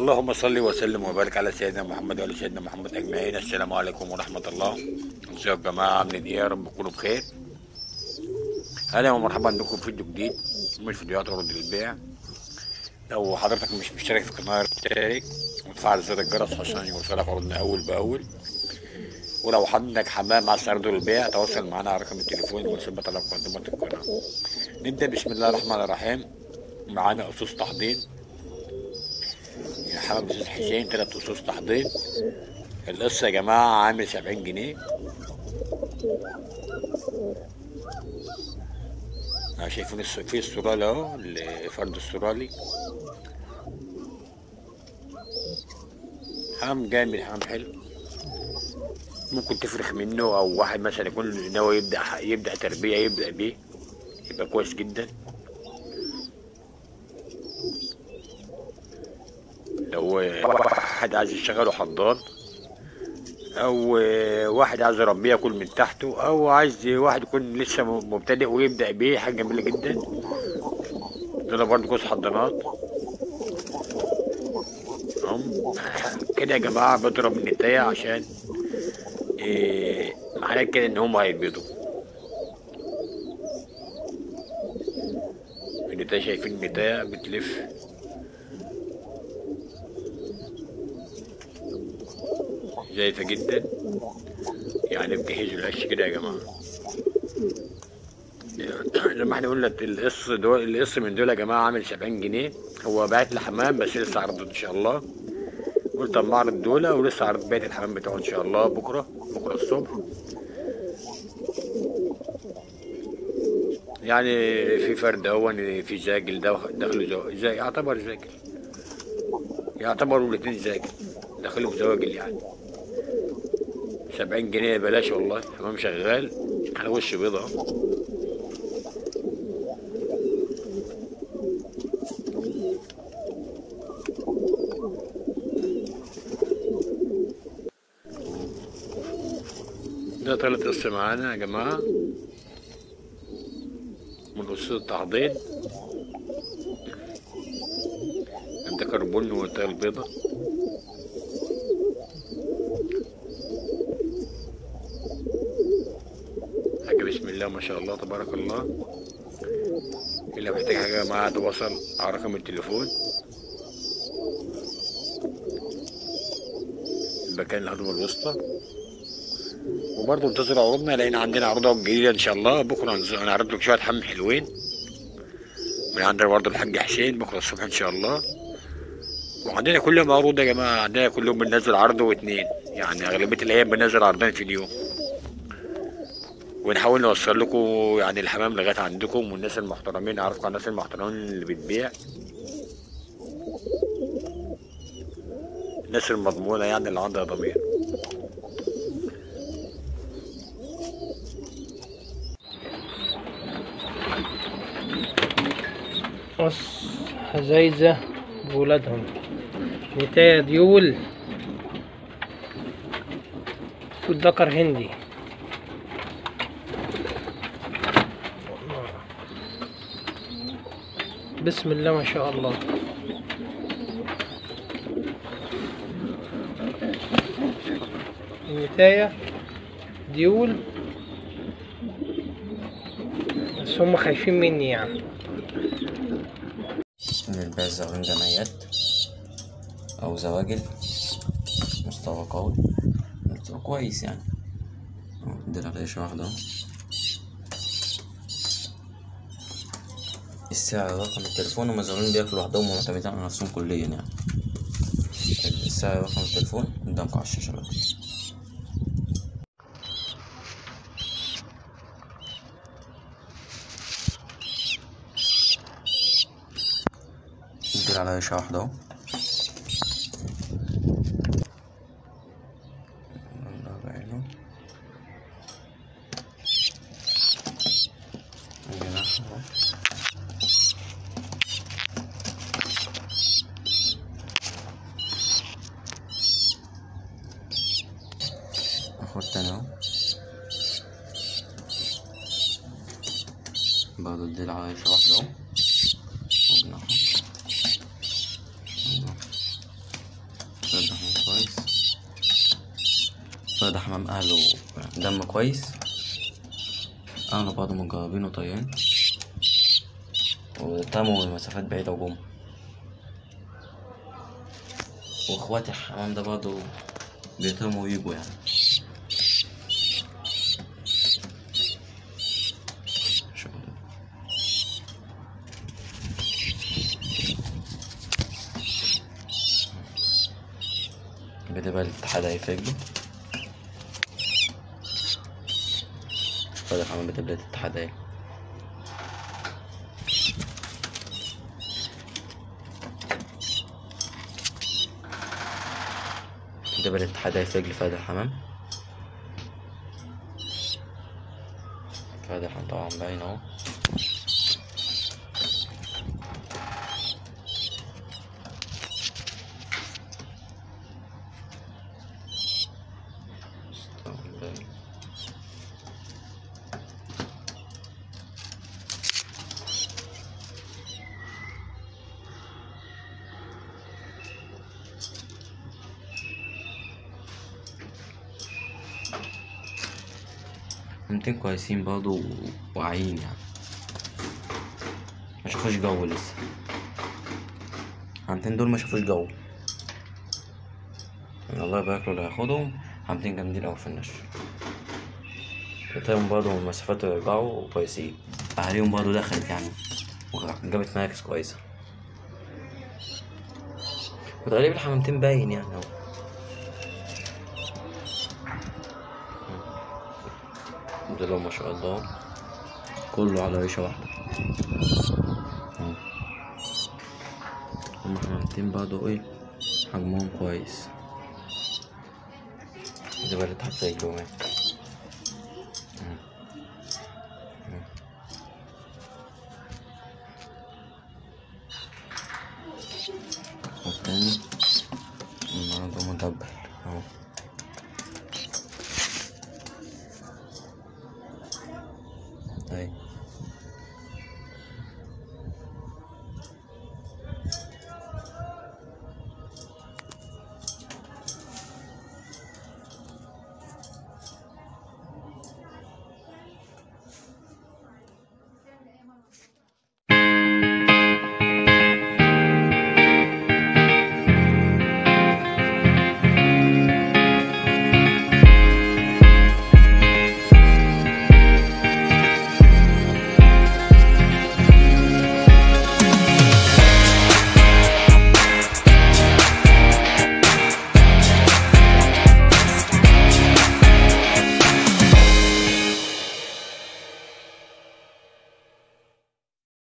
اللهم صل وسلم وبارك على سيدنا محمد وعلى سيدنا محمد اجمعين السلام عليكم ورحمه الله ازيكم يا جماعه عاملين ايه يا رب تكونوا بخير اهلا ومرحبا بكم في فيديو جديد من فيديوهات عروض البيع لو حضرتك مش مشترك في القناه اشترك وتفعل زر الجرس عشان يوصلك عروضنا اول باول ولو عندك حمام عايز تعرضه للبيع تواصل معنا على رقم التليفون ونثبت على مقدمة القناة نبدأ بسم الله الرحمن الرحيم معانا أسس تحضير حمام أستاذ حسين تلات أسس تحضير القصة يا جماعة عامل سبعين جنيه اه شايفين الس- في السورالي اهو الفرد السورالي حمام جامد حمام حلو ممكن تفرخ منه او واحد مثلا يكون ناوي يبدا يبدا تربيه يبدا بيه يبقى كويس جدا لو واحد عايز يشتغله حضان او واحد عايز يربيه ياكل من تحته او عايز واحد يكون لسه مبتدئ ويبدا بيه حاجه جميله جدا دول برضه كويس حضانات هم كده يا جماعه بضرب من التايه عشان إيه معناه كده ان هم هيبيضوا النتاية شايفين النتاية بتلف زايدة جدا يعني بجهزوا العش كده يا جماعة لما احنا قلنا القص دول القص من دول يا جماعة عامل سبعين جنيه هو بعت لحمام بس لسه عرضه ان شاء الله قلت اما اعرض دول ولسه عرض بيت الحمام بتاعه ان شاء الله بكره بكره الصبح يعني في فرد اهون في زاجل ده دخلوا زو... زي يعتبر زاجل يعتبروا الاتنين زاجل دخلوا في زواجل يعني سبعين جنيه بلاش والله حمام شغال على وش بيضة اهو. ده تلات قصة معانا يا جماعة من أسس التحضير الذكر البني والتاء البيضة حاجة بسم الله ما شاء الله تبارك الله اللي محتاج حاجة يا جماعة تواصل على رقم التليفون المكان الهضبة الوسطى وبرضه انتظروا عروضنا لان عندنا عروض جديده ان شاء الله بكره هنز- هنعرض لكم شويه حم حلوين من عندنا برضه الحاج حسين بكره الصبح ان شاء الله وعندنا كل يوم عروض يا جماعه عندنا كل يوم بننزل عرض واتنين يعني اغلبيه الايام بننزل عرضين في اليوم ونحاول نوصل لكم يعني الحمام لغايه عندكم والناس المحترمين اعرفكم على الناس المحترمين اللي بتبيع الناس المضمونه يعني اللي عندها ضمير قص هزايزة بولادهم نتاية ديول والذكر هندي بسم الله ما شاء الله النتاية ديول بس هم خايفين مني يعني للبيع الزواجين جمعيات أو زواجل مستوى قوي مستوى كويس يعني أهو، ادينا ريشة واحدة أهو. السعر رقم التليفون ومزارين بياكلوا لوحدهم ومعتمدين على نفسهم كليا يعني السعر رقم التليفون قدامكم على الشاشة بقى ادينا على ريشة واحدة اهو الله بعينه جناح اهو اخد تاني اهو برضه اديله على ريشة واحدة اهو وجناحه أيوة. فده حمام أهله دم كويس أهله بعض مجربين وطيبين وتموا من مسافات بعيدة وجم واخوات الحمام ده برضه بيتموا ويجوا يعني ما شاء الله كده بقى الاتحاد هيفجوا فاضل حمام بتبدأ الاتحاد اهي ده بقى الاتحاد هيفجل فهد الحمام فهد الحمام طبعا باين اهو طبعاً باين. حمامتين كويسين برضه و- واعيين يعني ما شافوش جو لسه حمامتين دول ما شافوش جو يعني الله يبارك له اللي هياخدهم حمامتين جامدين أوي في النشر قلتلهم برضه من المسافات يرجعوا كويسين أهاليهم برضه دخلت يعني وجابت مراكز كويسة وتقريبا الحمامتين باين يعني أهو الحمد لله ما شاء الله كله على ريشة واحدة أهو. هما حمامتين برضه ايه حجمهم كويس ده بقى اللي تحت زي الجوان والتاني النهارده مدبل اهو